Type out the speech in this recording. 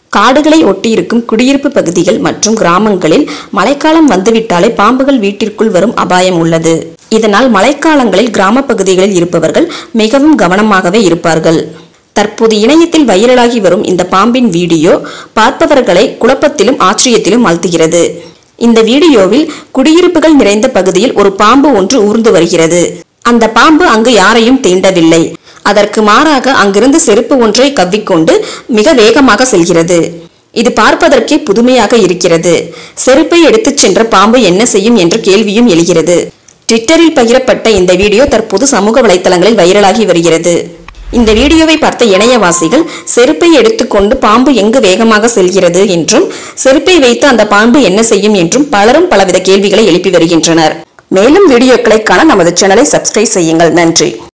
காடுகளை ஒட்டியிருக்கும் குடியிருப்பு பகுதிகள் மற்றும் கிராமங்களில் மழைக்காலம் வந்துவிட்டாலே பாம்புகள் வீட்டிற்குள் வரும் அபாயம் உள்ளது இதனால் மழைக்காலங்களில் கிராம பகுதிகளில் இருப்பவர்கள் மிகவும் கவனமாகவே இருப்பார்கள் தற்போது இணையத்தில் வைரலாகி வரும் இந்த பாம்பின் வீடியோ பார்ப்பவர்களை குழப்பத்திலும் ஆச்சரியத்திலும் ஆழ்த்துகிறது இந்த வீடியோவில் குடியிருப்புகள் நிறைந்த பகுதியில் ஒரு பாம்பு ஒன்று ஊர்ந்து வருகிறது அந்த பாம்பு அங்கு யாரையும் தீண்டவில்லை அதற்கு மாறாக அங்கிருந்து செருப்பு ஒன்றை கவ்விக்கொண்டு மிக வேகமாக செல்கிறது இது பார்ப்பதற்கே புதுமையாக இருக்கிறது செருப்பை எடுத்துச் சென்ற பாம்பு என்ன செய்யும் என்ற கேள்வியும் எழுகிறது ட்விட்டரில் பகிரப்பட்ட இந்த வீடியோ தற்போது சமூக வலைத்தளங்களில் வைரலாகி வருகிறது இந்த வீடியோவை பார்த்த இணையவாசிகள் செருப்பை எடுத்துக்கொண்டு பாம்பு எங்கு வேகமாக செல்கிறது என்றும் செருப்பை வைத்து அந்த பாம்பு என்ன செய்யும் என்றும் பலரும் பலவித கேள்விகளை எழுப்பி வருகின்றனர் மேலும் வீடியோக்களை காண நமது சேனலை சப்ஸ்கிரைப் செய்யுங்கள் நன்றி